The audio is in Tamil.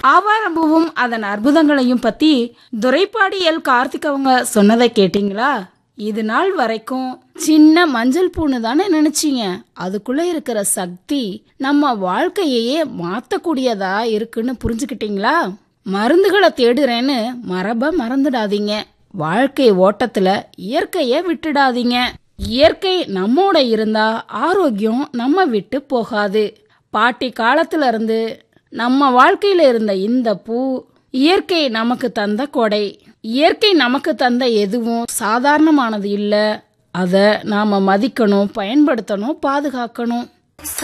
ஆவாரம்பூவும் அதன் அற்புதங்களையும் பத்தி துரைப்பாடி எல் கார்த்திக் அவங்க சொன்னதை கேட்டீங்களா இது நாள் வரைக்கும் சின்ன மஞ்சள் பூன்னு தானே நினைச்சீங்க அதுக்குள்ள இருக்கிற சக்தி நம்ம வாழ்க்கையையே மாத்தக்கூடியதா இருக்குன்னு புரிஞ்சுக்கிட்டீங்களா மருந்துகளை தேடுறேன்னு மரப மறந்துடாதீங்க வாழ்க்கை ஓட்டத்துல இயற்கைய விட்டுடாதீங்க இயற்கை நம்மோட இருந்தா ஆரோக்கியம் நம்ம விட்டு போகாது பாட்டி காலத்துல இருந்து நம்ம வாழ்க்கையில இருந்த இந்த பூ இயற்கை நமக்கு தந்த கொடை இயற்கை நமக்கு தந்த எதுவும் சாதாரணமானது இல்ல அத நாம மதிக்கணும் பயன்படுத்தணும் பாதுகாக்கணும்